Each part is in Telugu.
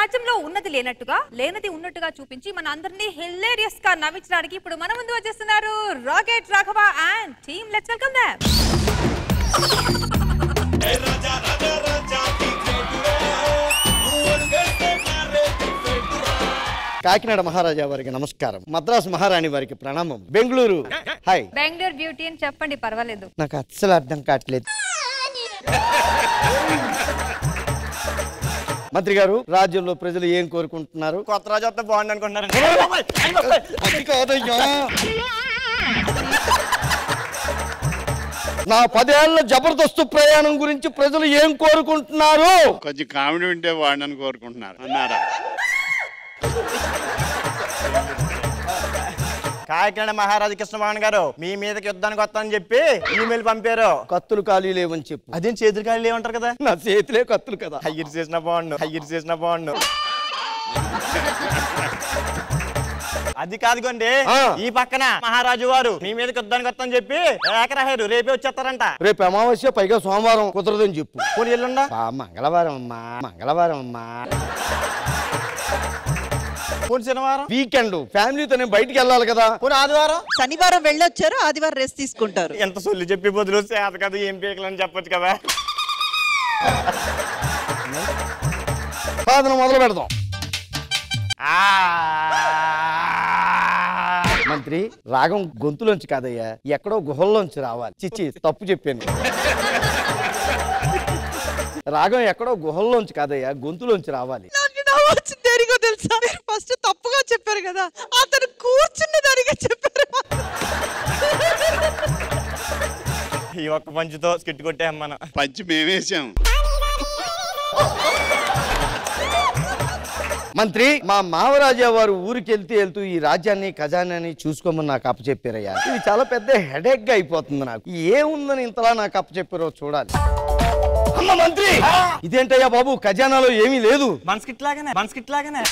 రాజ్యంలో ఉన్నది లేనట్టుగా లేనది ఉన్నట్టుగా చూపించి మన అందరినీ హిలేరియస్ గా నవ్వించడానికి ఇప్పుడు మన ముందు వచ్చేస్తున్నారు rocket Raghava and team let's welcome them Kakinada Maharaja వారికి నమస్కారం మద్రాసు మహారాణి వారికి ప్రణామం బెంగళూరు హాయ్ బెంగళూరు బ్యూటీ అని చెప్పండి పర్వాలేదు నాకు అస్సలు అర్థం కావట్లేదు మంత్రి గారు రాజ్యంలో ప్రజలు ఏం కోరుకుంటున్నారు కొత్త రాజు వస్తే బాగుంది అనుకుంటున్నారు అది కాదయ్యా నా పదేళ్ల జబర్దస్తు ప్రయాణం గురించి ప్రజలు ఏం కోరుకుంటున్నారు కొంచెం కామెడీ ఉంటే వాడిని కోరుకుంటున్నారు అన్నారా కాకినాడ మహారాజు కృష్ణమోహన్ గారు మీ మీదకి యుద్ధానికి వస్తానని చెప్పి ఈమెయిల్ పంపారు కత్తులు ఖాళీ లేవని చెప్పు అదేం చేతులు కాళ్ళు ఏమంటారు కదా నా చేతిలే కత్తులు కదా హయ్యర్ చేసిన బాగుండు హయ్యర్ చేసిన బాగుండు అది కాదుకోండి ఆ. ఈ పక్కన మహారాజు వారు మీ మీదకి యుద్ధానికి వస్తానని చెప్పి ఏకరాహారు రేపే వచ్చేస్తారంట రేపు అమావాస్య పైగా సోమవారం కుదరదని చెప్పు పోనీ ఎల్లుండా ఆ, మంగళవారం అమ్మా మంగళవారం అమ్మా పోనీ శనివారం వీకెండ్ ఫ్యామిలీతో నేను బయటికి వెళ్ళాలి కదా పోనీ ఆదివారం శనివారం వెళ్ళొచ్చారు ఆదివారం రెస్ట్ తీసుకుంటారు ఎంత సొల్లు చెప్పి బదులు సేత కదా ఏం పీకలని చెప్పొచ్చు కదా సాధన మొదలు పెడదాం ఆ. మంత్రి రాగం గొంతులోంచి కాదయ్యా ఎక్కడో గుహల్లోంచి రావాలి చిచ్చి తప్పు చెప్పాను రాగం ఎక్కడో గుహల్లోంచి కాదయ్యా గొంతులోంచి రావాలి నాకు నవ్వు వచ్చింది దేనికో తెలుసా మీరు ఫస్ట్ తప్పుగా చెప్పారు కదా అతను కూర్చున్న దానిగా చెప్పారు ఈ ఒక్క పంచుతో స్కిట్ కొట్టాం మనం పంచి మేమేసాం మంత్రి మా మావరాజా వారు ఊరికి వెళ్తూ వెళ్తూ ఈ రాజ్యాన్ని ఖజానాన్ని చూసుకోమని నాకు అప్పచెప్పారయ్యా ఇది చాలా పెద్ద హెడేక్ గా అయిపోతుంది నాకు ఏముందని ఇంతలా నాకు అప్పచెప్పారో చూడాలి అమ్మ మంత్రి ఇదేంటయ్యా బాబు ఖజానాలో ఏమీ లేదు మన స్కిట్ లాగానే మన స్కిట్ లాగానే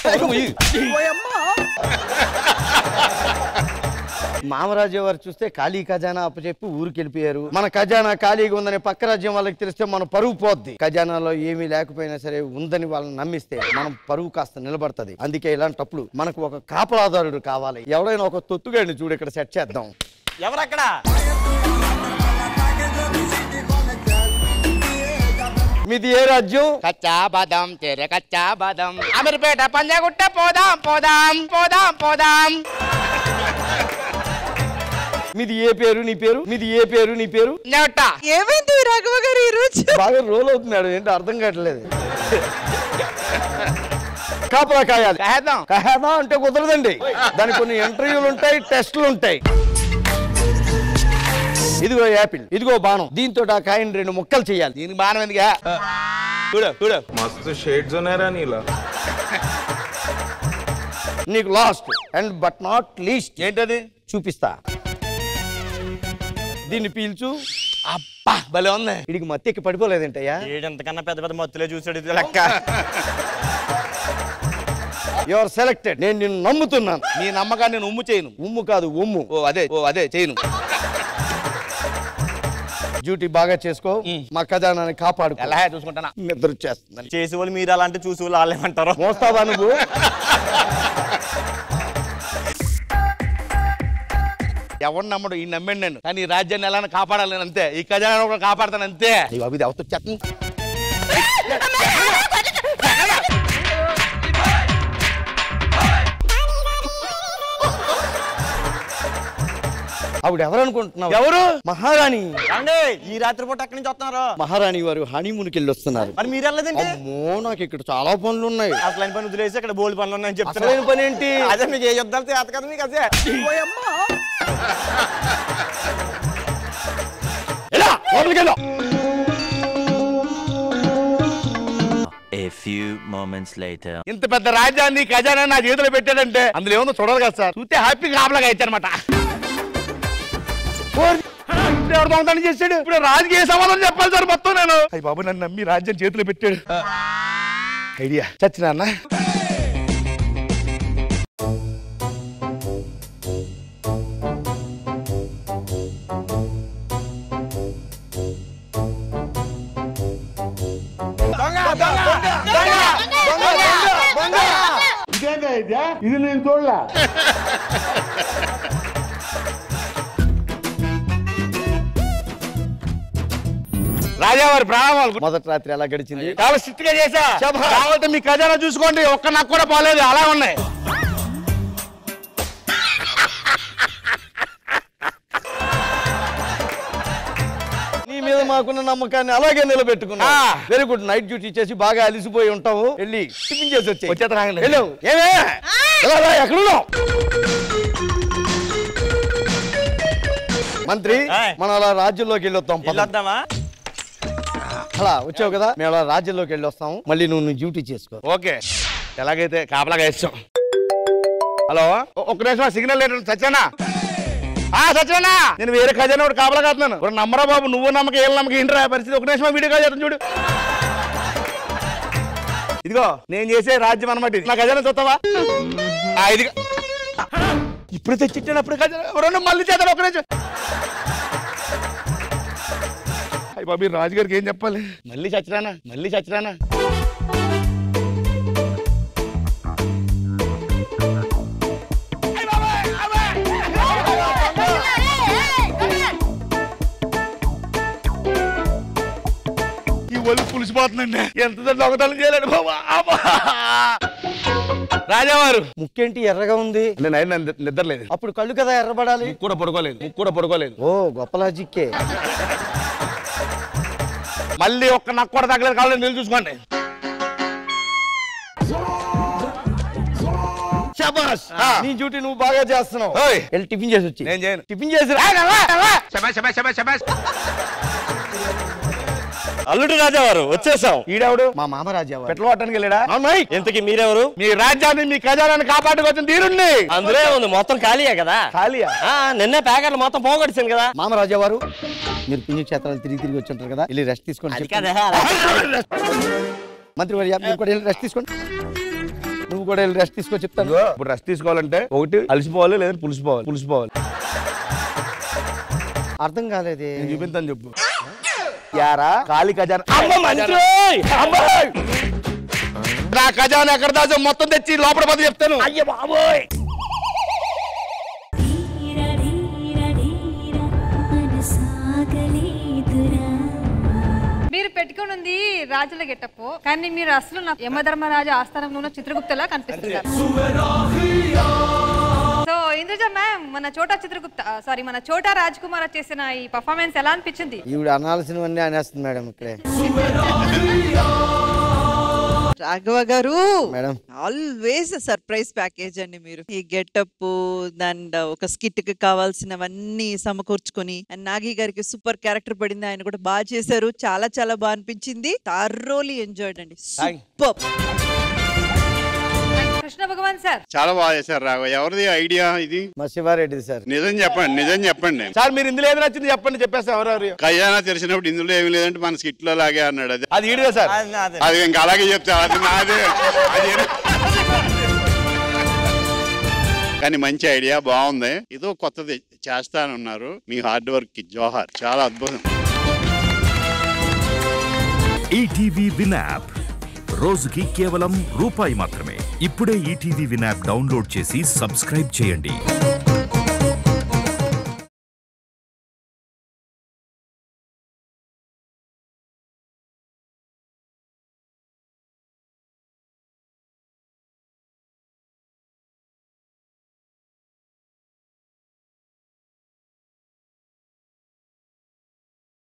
మామరాజు వారు చూస్తే ఖాళీ ఖజానా అప్పచెప్పి ఊరికి వెళ్ళిపోయారు మన ఖజానా ఖాళీగా ఉందని పక్క రాజ్యం వాళ్ళకి తెలిస్తే మన పరువు పోద్ది ఖజానాలో ఏమీ లేకపోయినా సరే ఉందని వాళ్ళని నమ్మిస్తే మనం పరువు కాస్త నిలబడుతుంది అందుకే ఇలాంటప్పుడు మనకు ఒక కాపలాదారుడు కావాలి ఎవడైనా ఒక తొత్తుగాడిని చూడు ఇక్కడ సెట్ చేద్దాం ఎవరక్కడ మీది ఏ రాజ్యం కచ్చా బాదం తెర కచ్చా బాదం అమీర్పేట పంజాగుట్ట పోదాం పోదాం పోదాం పోదాం మీది ఏ పేరు నీ పేరు మీది ఏ పేరు నీ పేరు నెవట ఏమైంది రాఘవ గారు ఈ రోజు బాగా రోల్ అవుతున్నాడు ఏంటో అర్థం కావట్లేదు కాపలా కాయాలి కహేద్దాం కహేదా అంటే కుదరదండి దానికి కొన్ని ఇంటర్వ్యూలు ఉంటాయి టెస్టులు ఉంటాయి ఇదిగో యాపిల్ ఇదిగో బాణం దీంతో ఆ కాయని రెండు ముక్కలు చేయాలి దీనికి బాణం ఎందుగా చూడు చూడు मस्त शेड जो नाही राणीला నీకు last and but not least ఏంటది చూపిస్తా దీన్ని పీల్చు అబ్బా భలే ఉంది వీడికి మత్తి ఎక్కి పడిపోలేదంటయ్యా ఏడంతకన్నా పెద్ద పెద్ద మత్తులే చూసాడు ఇది లెక్క యువర్ సెలెక్టెడ్ నేను నిన్ను నమ్ముతున్నాను నీ నమ్మకాన్ని నేను ఉమ్ము చేయను ఉమ్ము కాదు ఉమ్ము ఓ అదే ఓ అదే చేయను డ్యూటీ బాగా చేసుకో మా ఖజానాన్ని కాపాడు ఎలా చూసుకుంటానా నిద్ర వచ్చేస్తుందని చేసే వాళ్ళు మీరు అలాంటి చూసి వాళ్ళు వాళ్ళేమంటారు మోస్తావా నువ్వు ఎవరు నమ్మడు ఈ నమ్మండి నేను కానీ ఈ రాజ్యాన్ని ఎలా కాపాడాలి నేను అంతే ఈ ఖజానా కూడా కాపాడతాను అంతే అయ్యో, అవి అవతల చెత్త ఆవిడ ఎవరు అనుకుంటున్నావు ఎవరు మహారాణి ఏమండి ఈ రాత్రి పూట ఎక్కడి నుంచి వస్తున్నారు మహారాణి వారు హనీమూన్కి వెళ్ళి వస్తున్నారు మరి మీరు వెళ్ళలేదండి అమ్మో నాకు ఇక్కడ చాలా పనులు ఉన్నాయి అసలు పని వదిలేసి ఇక్కడ బోల్డ్ పనులు ఉన్నాయని అసలైన చెప్తాను పని ఏంటి అదే మీకు ఏ యుద్ధాలు చేత కదా మీకు అదే ఎలా లోపలికి వెళ్ళు. A few moments later. ఇంత పెద్ద రాజ్యాన్ని ఖజానా నా చేతిలో పెట్టాడంటే అందులో ఏమో చూడాలి కదా సార్ చూస్తే హ్యాపీగా కాపలాగా ఇచ్చారనమాట ఎవరు దొంగతనం చేశాడు ఇప్పుడు రాజకీయ సమాధానం చెప్పాలి సార్ మొత్తం నేను అయ్యి బాబు నన్ను నమ్మి రాజ్యం చేతిలో పెట్టాడు ఐడియా చచ్చిన అన్న దొంగ దొంగ దొంగ దొంగ ఇది నేను చూడలే రాజావారి ప్రాణాలు మొదటి రాత్రి ఎలా గడిచింది చాలా స్ట్రిక్ట్ గా చేశా శభాష్. కావాలంటే మీ ఖజానా చూసుకోండి ఒక్క నాకు కూడా పోలేదు అలా ఉన్నాయి నీ మీద మాకున్న నమ్మకాన్ని అలాగే నిలబెట్టుకున్నా ఆ. వెరీ గుడ్ నైట్ డ్యూటీ చేసి బాగా అలిసిపోయి ఉంటావు వెళ్ళి టిఫిన్ చేసి వచ్చి వచ్చేత రాగలేదు. వెళ్ళు ఏమే ఎలా రా, ఎక్కడున్నావు మంత్రి ఆయ్. మనం అలా రాజ్యంలోకి వెళ్ళొద్దాం పద. వెళ్ళొద్దామా అలా వచ్చావు కదా మేము అలా రాజ్యంలోకి వెళ్ళి వస్తాము మళ్ళీ నువ్వు నువ్వు డ్యూటీ చేసుకో ఓకే ఎలాగైతే కాపలాగా ఇస్తాం హలో ఒ- ఒక్క నిమిషం సిగ్నల్ లేదు సత్యనా ఆ సత్యనా నేను వేరే ఖజానా ఒకటి కాపలా కాస్తున్నాను ఒక నమ్మరా బాబు నువ్వు నమ్మక ఏం నమ్మక ఏంట్రా పరిస్థితి ఒక నిమిషం వీడియో కాల్ చేస్తాను చూడు ఇదిగో నేను చేసే రాజ్యం అనమాట ఇది నా ఖజానా చూస్తావా ఆ, ఇదిగో ఇప్పుడు తెచ్చిట్టాను అప్పుడు ఖజానా రెండు మళ్ళీ చేద్దాం ఒక నిమిషం అయ్య బాబు ఈ రాజుగారికి ఏం చెప్పాలి మళ్ళీ చచ్చిరానా మళ్ళీ చచ్చిరానా ఈ ఒళ్ళు పులిసిపోతుందండి ఎంత దొంగతనం చేయలేడు బాబా అబ్బా! రాజావారు ముక్కేంటి ఎర్రగా ఉంది నేను అయినా నిద్ర- నిద్రలేదు అప్పుడు కళ్ళు కదా ఎర్రబడాలి ముక్కు కూడా పడుకోలేదు ముక్కు కూడా పడుకోలేదు ఓ గొప్ప లాజిక్కే మళ్ళీ ఒక్క నక్కు కూడా తగ్గలేదు కావాలని నిలు చూసుకోండి శబాష్ ఆ. నీ డ్యూటీ నువ్వు బాగా చేస్తున్నావు ఓయ్. వెళ్ళి టిఫిన్ చేసి వచ్చి నేను చేయను టిఫిన్ చేసి రా. అల్లుడు రాజావారు వచ్చేసాం ఈడెవడు మా మామ రాజావారు పెట్రోల్ పట్టడానికి వెళ్ళాడా అవునాయ్. ఇంతకి మీరెవరు మీ రాజ్యాన్ని మీ ఖజానాన్ని కాపాడుకొచ్చిన తీరుండి అందులో ఉంది మొత్తం ఖాళీయే కదా ఖాళీయా ఆ, నిన్నే ప్యాకెట్లు మొత్తం పోగొట్టాను కదా మామ రాజావారు మీరు పుణ్యక్షేత్రాలు తిరిగి తిరిగి వచ్చి ఉంటారు కదా వెళ్ళి రెస్ట్ తీసుకోండి అది చెప్తాను. కదా మంత్రి వర్య మీరు కూడా వెళ్ళి రెస్ట్ తీసుకోండి నువ్వు కూడా వెళ్ళి రెస్ట్ తీసుకో చెప్తాను ఇదిగో, ఇప్పుడు రెస్ట్ తీసుకోవాలంటే ఒకటి అలసిపోవాలి లేదా పులిసిపోవాలి పులిసిపోవాలి అర్థం కాలేదే నేను చూపిస్తాను చెప్పు యారా ఖాళీ ఖజానా అమ్మ మంత్రి అమ్మ! నా ఖజానా ఎక్కడ దాచో మొత్తం తెచ్చి లోపల పది చెప్తాను అయ్య బాబోయ్ ధీర ధీర ధీర మనసాగలేదురా మీరు పెట్టుకుని ఉంది రాజుల గెటప్ కానీ మీరు అసలు నాకు యమధర్మరాజు ఆస్థానంలో ఉన్న చిత్రగుప్తలా కనిపిస్తున్నారు సో ఇంద్రజ మ్యామ్ మన చోటా చిత్రగుప్త సారీ మన చోటా రాజ్ కుమార్ చేసిన ఈ పర్ఫార్మెన్స్ ఎలా అనిపించింది ఈవిడ అనాల్సినవన్నీ అనేస్తుంది మేడం ఇక్కడే రాఘవ గారు మేడం ఆల్వేస్ సర్ప్రైజ్ ప్యాకేజ్ అండి మీరు ఈ గెటప్ అండ్ ఒక స్కిట్ కి కావాల్సినవన్నీ సమకూర్చుకొని అండ్ నాగి గారికి సూపర్ క్యారెక్టర్ పడింది ఆయన కూడా బాగా చేశారు చాలా చాలా బాగా అనిపించింది థరోలీ ఎంజాయ్డ్ అండి సూపర్ కృష్ణ భగవాన్ సార్ చాలా బాగా చేశారు రాఘవ ఎవరిది ఐడియా ఇది మా శివారెడ్డి సార్ నిజం చెప్పండి నిజం చెప్పండి సార్ మీరు ఇందులో ఏది నచ్చింది చెప్పండి చెప్పేస్తా ఎవరెవరు ఖజానా తెలిసినప్పుడు ఇందులో ఏమి లేదంటే మన స్కిట్ లో లాగే అన్నాడు అది అది ఈడియో సార్ అది నాదే. అది ఇంకా అలాగే చెప్తా అది నాదే అది కానీ మంచి ఐడియా బాగుంది ఏదో కొత్తది చేస్తానన్నారు మీ హార్డ్ వర్క్ కి జోహార్ చాలా అద్భుతం ఈటీవీ విన్ యాప్ రోజుకి కేవలం రూపాయి మాత్రమే ఇప్పుడే ఈటీవీ విన్ యాప్ డౌన్లోడ్ చేసి సబ్స్క్రైబ్ చేయండి